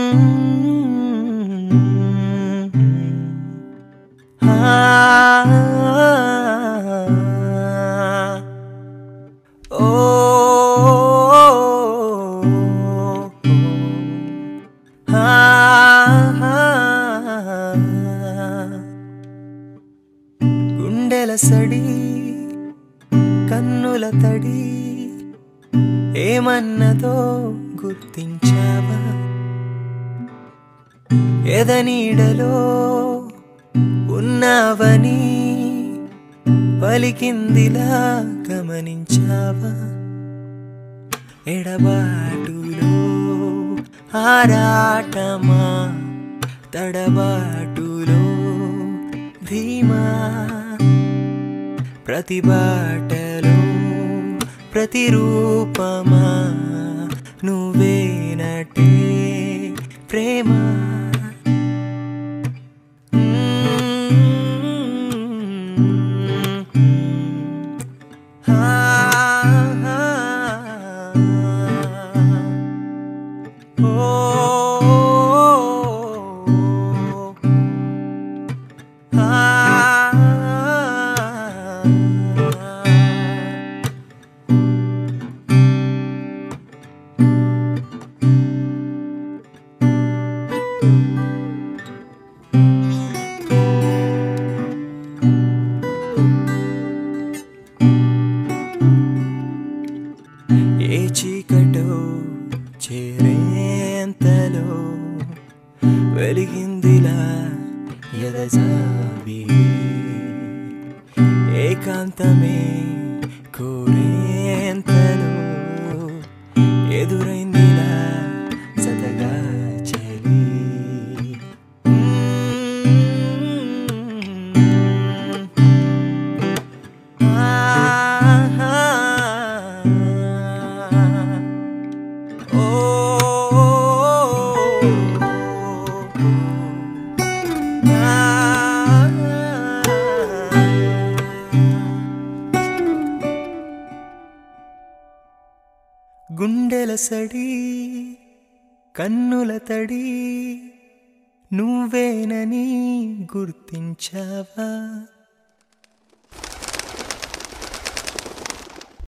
గుండెల సడి కన్నుల తడి ఏమన్నదో గుర్తించావా ఎదనీడలో ఉన్నావని పలికిందిలా గమనించావా ఎడబాటులో ఆరాటమా తడబాటులో ధీమా ప్రతి బాటలో ప్రతిరూపమా నువ్వేనటే ప్రేమ ఏ చీకటో చేరేంతలో వెలిగిందిలా ఎదజావి ఏకాంతమే కోరేంతలో ఎదురైందిలా సతగా చెలి గుండెల సడి కన్నుల తడి నువ్వేనని గుర్తించావా